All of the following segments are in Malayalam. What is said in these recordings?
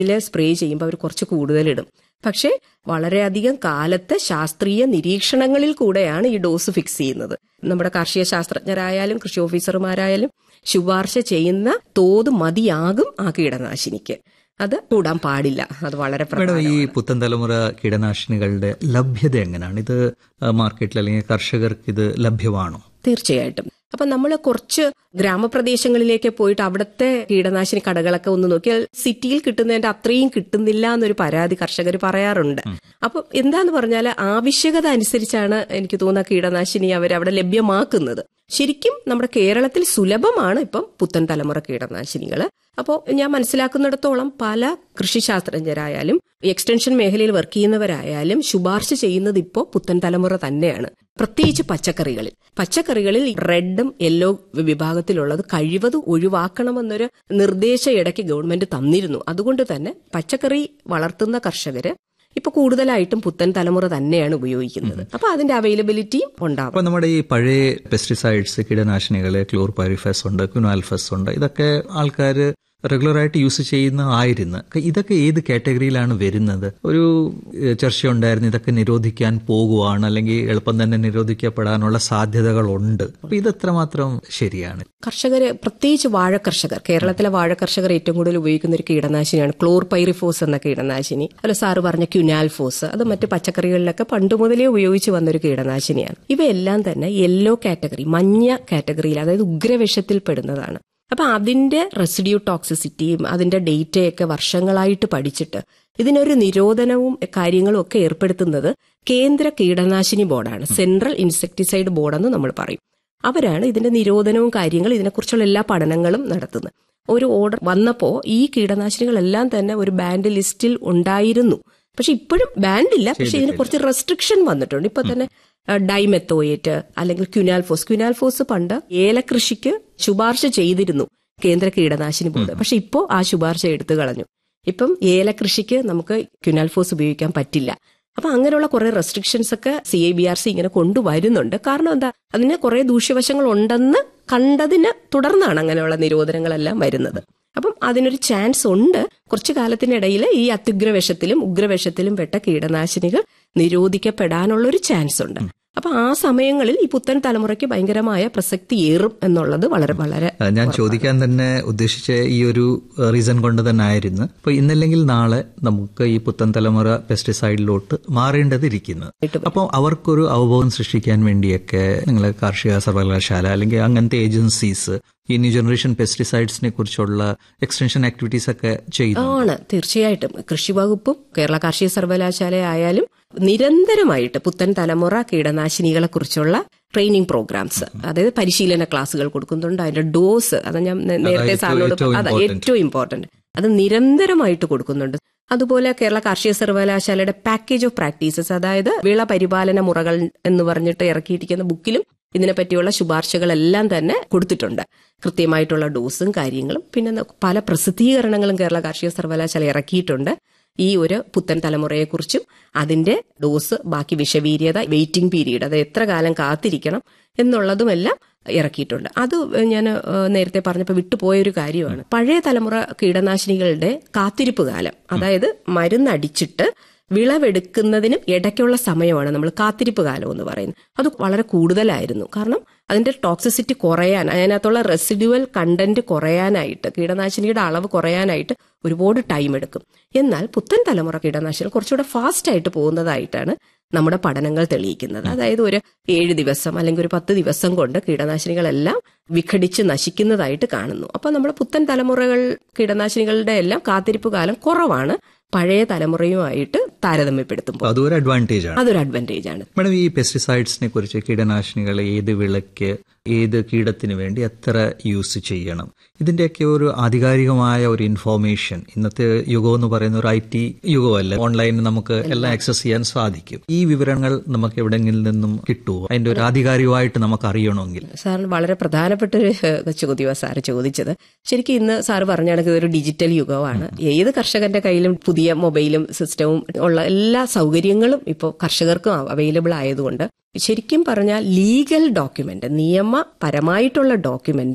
ഇതിൽ സ്പ്രേ ചെയ്യുമ്പോൾ അവർ കുറച്ച് കൂടുതലിടും പക്ഷേ വളരെയധികം കാലത്തെ ശാസ്ത്രീയ നിരീക്ഷണങ്ങളിൽ കൂടെയാണ് ഈ ഡോസ് ഫിക്സ് ചെയ്യുന്നത് നമ്മുടെ കാർഷിക ശാസ്ത്രജ്ഞരായാലും കൃഷി ഓഫീസർമാരായാലും ശുപാർശ ചെയ്യുന്ന തോത് മതിയാകും ആ കീടനാശിനിക്ക് അത് കൂടാൻ പാടില്ല അത് വളരെ മേഡം ഈ പ്രധാനമാണ് പുത്തൻ തലമുറ കീടനാശിനികളുടെ ലഭ്യത എങ്ങനെയാണ് ഇത് മാർക്കറ്റിൽ അല്ലെങ്കിൽ കർഷകർക്ക് ഇത് ലഭ്യമാണോ തീർച്ചയായിട്ടും അപ്പൊ നമ്മൾ കുറച്ച് ഗ്രാമപ്രദേശങ്ങളിലേക്ക് പോയിട്ട് അവിടുത്തെ കീടനാശിനി കടകളൊക്കെ ഒന്ന് നോക്കിയാൽ സിറ്റിയിൽ കിട്ടുന്നതിന്റെ അത്രയും കിട്ടുന്നില്ല എന്നൊരു പരാതി കർഷകർ പറയാറുണ്ട് അപ്പൊ എന്താന്ന് പറഞ്ഞാൽ ആവശ്യകത അനുസരിച്ചാണ് എനിക്ക് തോന്നുന്ന കീടനാശിനി അവർ അവിടെ ലഭ്യമാക്കുന്നത് ശരിക്കും നമ്മുടെ കേരളത്തിൽ സുലഭമാണ് ഇപ്പം പുത്തൻ തലമുറ കീടനാശിനികൾ അപ്പോൾ ഞാൻ മനസ്സിലാക്കുന്നിടത്തോളം പല കൃഷിശാസ്ത്രജ്ഞരായാലും എക്സ്റ്റൻഷൻ മേഖലയിൽ വർക്ക് ചെയ്യുന്നവരായാലും ശുപാർശ ചെയ്യുന്നത് ഇപ്പോൾ പുത്തൻ തലമുറ തന്നെയാണ് പ്രത്യേകിച്ച് പച്ചക്കറികളിൽ പച്ചക്കറികളിൽ റെഡും യെല്ലോ വിഭാഗത്തിലുള്ളത് കഴിവതും ഒഴിവാക്കണമെന്നൊരു നിർദ്ദേശം ഇടയ്ക്ക് ഗവൺമെന്റ് തന്നിരുന്നു അതുകൊണ്ട് തന്നെ പച്ചക്കറി വളർത്തുന്ന കർഷകര് ഇപ്പൊ കൂടുതലായിട്ടും പുത്തൻ തലമുറ തന്നെയാണ് ഉപയോഗിക്കുന്നത് അപ്പൊ അതിന്റെ അവൈലബിലിറ്റിയും ഉണ്ടാവും അപ്പൊ നമ്മുടെ ഈ പഴയ പെസ്റ്റിസൈഡ്സ് കീടനാശിനികള് ക്ലോർ പൈറിഫസ് ഉണ്ട് ക്യുനാൽഫസ് ഉണ്ട് ഇതൊക്കെ ആൾക്കാർ റെഗുലറായിട്ട് യൂസ് ചെയ്യുന്ന ആയിരുന്നു ഇതൊക്കെ ഏത് കാറ്റഗറിയിലാണ് വരുന്നത് ഒരു ഏഹ്, ചർച്ചയുണ്ടായിരുന്നു ഇതൊക്കെ നിരോധിക്കാൻ പോകുവാണ് അല്ലെങ്കിൽ എളുപ്പം തന്നെ നിരോധിക്കപ്പെടാനുള്ള സാധ്യതകളുണ്ട് അപ്പൊ ഇത് എത്രമാത്രം ശരിയാണ് കർഷകര് പ്രത്യേകിച്ച് വാഴ കർഷകർ കേരളത്തിലെ വാഴ കർഷകർ ഏറ്റവും കൂടുതൽ ഉപയോഗിക്കുന്ന ഒരു കീടനാശിനിയാണ് ക്ലോർ പൈറിഫോസ് എന്ന കീടനാശിനി അല്ല സാറ് പറഞ്ഞ ക്യുനാൽഫോസ് അത് മറ്റ് പച്ചക്കറികളിലൊക്കെ പണ്ട് മുതലേ ഉപയോഗിച്ച് വന്നൊരു കീടനാശിനിയാണ് ഇവയെല്ലാം തന്നെ യെല്ലോ കാറ്റഗറി മഞ്ഞ കാറ്റഗറിയിൽ അതായത് ഉഗ്രവിഷത്തിൽ പെടുന്നതാണ് അപ്പൊ അതിന്റെ റെസിഡ്യൂ ടോക്സിസിറ്റിയും അതിന്റെ ഡേറ്റയൊക്കെ വർഷങ്ങളായിട്ട് പഠിച്ചിട്ട് ഇതിനൊരു നിരോധനവും കാര്യങ്ങളും ഒക്കെ ഏർപ്പെടുത്തുന്നത് കേന്ദ്ര കീടനാശിനി ബോർഡാണ് സെൻട്രൽ ഇൻസെക്ടിസൈഡ് ബോർഡെന്ന് നമ്മൾ പറയും അവരാണ് ഇതിന്റെ നിരോധനവും കാര്യങ്ങളും ഇതിനെക്കുറിച്ചുള്ള എല്ലാ പഠനങ്ങളും നടത്തുന്നത് ഒരു ഓർഡർ വന്നപ്പോ ഈ കീടനാശിനികളെല്ലാം തന്നെ ഒരു ബാൻഡ് ലിസ്റ്റിൽ ഉണ്ടായിരുന്നു പക്ഷെ ഇപ്പോഴും ബാൻഡ് ഇല്ല പക്ഷെ ഇതിന് കുറച്ച് റെസ്ട്രിക്ഷൻ വന്നിട്ടുണ്ട് ഇപ്പൊ തന്നെ ഡൈമെത്തോയേറ്റ് അല്ലെങ്കിൽ ക്യുനാൽഫോസ് ക്യുനാൽഫോസ് പണ്ട് ഏലകൃഷിക്ക് ശുപാർശ ചെയ്തിരുന്നു കേന്ദ്ര കീടനാശിനി ബോർഡ് പക്ഷെ ഇപ്പോ ആ ശുപാർശ എടുത്തു കളഞ്ഞു ഇപ്പം ഏലകൃഷിക്ക് നമുക്ക് ക്യുനാൽഫോസ് ഉപയോഗിക്കാൻ പറ്റില്ല അപ്പൊ അങ്ങനെയുള്ള കുറെ റെസ്ട്രിക്ഷൻസ് ഒക്കെ C I B R C ഇങ്ങനെ കൊണ്ടുവരുന്നുണ്ട് കാരണം എന്താ അതിന് കുറെ ദൂഷ്യവശങ്ങൾ ഉണ്ടെന്ന് കണ്ടതിന് തുടർന്നാണ് അങ്ങനെയുള്ള നിരോധനങ്ങളെല്ലാം വരുന്നത് അപ്പം അതിനൊരു ചാൻസ് ഉണ്ട് കുറച്ചു കാലത്തിനിടയിൽ ഈ അത്യുഗ്രവിഷത്തിലും ഉഗ്രവിഷത്തിലും പെട്ട കീടനാശിനികൾ നിരോധിക്കപ്പെടാനുള്ള ഒരു ചാൻസ് ഉണ്ട് അപ്പൊ ആ സമയങ്ങളിൽ ഈ പുത്തൻ തലമുറയ്ക്ക് ഭയങ്കരമായ പ്രസക്തി ഏറും എന്നുള്ളത് വളരെ വളരെ ആ, ഞാൻ ചോദിക്കാൻ തന്നെ ഉദ്ദേശിച്ച ഈ ഒരു റീസൺ കൊണ്ട് തന്നെ ആയിരുന്നു അപ്പൊ ഇന്നല്ലെങ്കിൽ നാളെ നമുക്ക് ഈ പുത്തൻ തലമുറ പെസ്റ്റിസൈഡിലോട്ട് മാറേണ്ടതിരിക്കുന്നത് അപ്പോൾ അവർക്കൊരു അവബോധം സൃഷ്ടിക്കാൻ വേണ്ടിയൊക്കെ നിങ്ങൾ കാർഷിക സർവകലാശാല അല്ലെങ്കിൽ അങ്ങനത്തെ ഏജൻസീസ് ഈ ന്യൂ ജനറേഷൻ പെസ്റ്റിസൈഡ്സിനെ കുറിച്ചുള്ള എക്സ്റ്റൻഷൻ ആക്ടിവിറ്റീസ് ഒക്കെ ചെയ്യുന്നു ആണ് തീർച്ചയായിട്ടും കൃഷി വകുപ്പും കേരള കാർഷിക സർവകലാശാല ആയാലും നിരന്തരമായിട്ട് പുത്തൻ തലമുറ കീടനാശിനികളെ കുറിച്ചുള്ള ട്രെയിനിങ് പ്രോഗ്രാംസ് അതായത് പരിശീലന ക്ലാസ്സുകൾ കൊടുക്കുന്നുണ്ട് അതിന്റെ ഡോസ് അത് ഞാൻ നേ- നേരത്തെ ഏറ്റവും- സാറിനോട് ഏറ്റവും അതാ important. ഏറ്റവും ഇമ്പോർട്ടന്റ് അത് നിരന്തരമായിട്ട് കൊടുക്കുന്നുണ്ട് അതുപോലെ കേരള കാർഷിക സർവകലാശാലയുടെ പാക്കേജ് ഓഫ് പ്രാക്ടീസസ് അതായത് വിള പരിപാലന മുറകൾ എന്ന് പറഞ്ഞിട്ട് ഇറക്കിയിരിക്കുന്ന ബുക്കിലും ഇതിനെപ്പറ്റിയുള്ള ശുപാർശകളെല്ലാം തന്നെ കൊടുത്തിട്ടുണ്ട് കൃത്യമായിട്ടുള്ള ഡോസും കാര്യങ്ങളും പിന്നെ ന- പല പ്രസിദ്ധീകരണങ്ങളും കേരള കാർഷിക സർവകലാശാല ഇറക്കിയിട്ടുണ്ട് ഈ ഒരു പുത്തൻ തലമുറയെക്കുറിച്ചും അതിന്റെ ഡോസ് ബാക്കി വിഷവീര്യത വെയിറ്റിംഗ് പീരീഡ് അത് എത്ര കാലം കാത്തിരിക്കണം എന്നുള്ളതുമെല്ലാം ഇറക്കിയിട്ടുണ്ട് അത് ഞാൻ നേരത്തെ പറഞ്ഞപ്പോൾ വിട്ടുപോയ ഒരു കാര്യമാണ് പഴയ തലമുറ കീടനാശിനികളുടെ കാത്തിരിപ്പ് കാലം അതായത് മരുന്നടിച്ചിട്ട് വിളവെടുക്കുന്നതിനും ഇടയ്ക്കുള്ള സമയമാണ് നമ്മൾ കാത്തിരിപ്പ് കാലം എന്ന് പറയുന്നത് അത് വളരെ കൂടുതലായിരുന്നു കാരണം അതിന്റെ ടോക്സിസിറ്റി കുറയാൻ അതിനകത്തുള്ള റെസിഡ്യുവൽ കണ്ടന്റ് കുറയാനായിട്ട് കീടനാശിനിയുടെ അളവ് കുറയാനായിട്ട് ഒരുപാട് ടൈം എടുക്കും എന്നാൽ പുത്തൻ തലമുറ കീടനാശിനികൾ കുറച്ചുകൂടെ ഫാസ്റ്റ് ആയിട്ട് പോകുന്നതായിട്ടാണ് നമ്മുടെ പഠനങ്ങൾ തെളിയിക്കുന്നത് അതായത് ഒരു ഏഴ് ദിവസം അല്ലെങ്കിൽ ഒരു പത്ത് ദിവസം കൊണ്ട് കീടനാശിനികളെല്ലാം വിഘടിച്ച് നശിക്കുന്നതായിട്ട് കാണുന്നു അപ്പൊ നമ്മുടെ പുത്തൻ തലമുറകൾ കീടനാശിനികളുടെ എല്ലാം കാത്തിരിപ്പ് കാലം കുറവാണ് പഴയ തലമുറയുമായിട്ട് താരതമ്യപ്പെടുത്തുമ്പോൾ അതൊരു അഡ്വാൻറ്റേജ് ആണ് അതൊരു അഡ്വാൻറ്റേജ് ആണ് മാഡം ഈ പെസ്റ്റിസൈഡ്സിനെ കുറിച്ച് കീടനാശിനികൾ ഏത് വിളയ്ക്ക് ഏത് കീടത്തിന് വേണ്ടി എത്ര യൂസ് ചെയ്യണം ഇതിന്റെയൊക്കെ ഒരു ആധികാരികമായ ഒരു ഇൻഫോർമേഷൻ ഇന്നത്തെ യുഗം എന്ന് പറയുന്ന ഒരു ഐ ടി യുഗമല്ല ഓൺലൈനിൽ നമുക്ക് എല്ലാം ആക്സസ് ചെയ്യാൻ സാധിക്കും ഈ വിവരങ്ങൾ നമുക്ക് എവിടെങ്കിലും നിന്നും കിട്ടുമോ അതിന്റെ ഒരു ആധികാരികമായിട്ട് നമുക്ക് അറിയണമെങ്കിൽ സാറിന് വളരെ പ്രധാനപ്പെട്ട ഒരു ഏഹ്, ചോദ്യമാണ് സാറ് ചോദിച്ചത് ശരിക്കും ഇന്ന് സാറ് പറഞ്ഞ കണക്ക് ഇതൊരു ഡിജിറ്റൽ യുഗമാണ് ഏത് കർഷകന്റെ കയ്യിലും പുതിയ മൊബൈലും സിസ്റ്റവും ഉള്ള എല്ലാ സൗകര്യങ്ങളും ഇപ്പോൾ കർഷകർക്കും അവൈലബിൾ ആയതുകൊണ്ട് ശരിക്കും പറഞ്ഞാൽ ലീഗൽ ഡോക്യുമെന്റ് നിയമപരമായിട്ടുള്ള ഡോക്യുമെന്റ്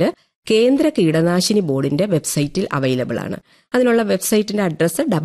കേന്ദ്ര കീടനാശിനി ബോർഡിന്റെ വെബ്സൈറ്റിൽ അവൈലബിൾ ആണ് അതിനുള്ള വെബ്സൈറ്റിന്റെ അഡ്രസ്സ്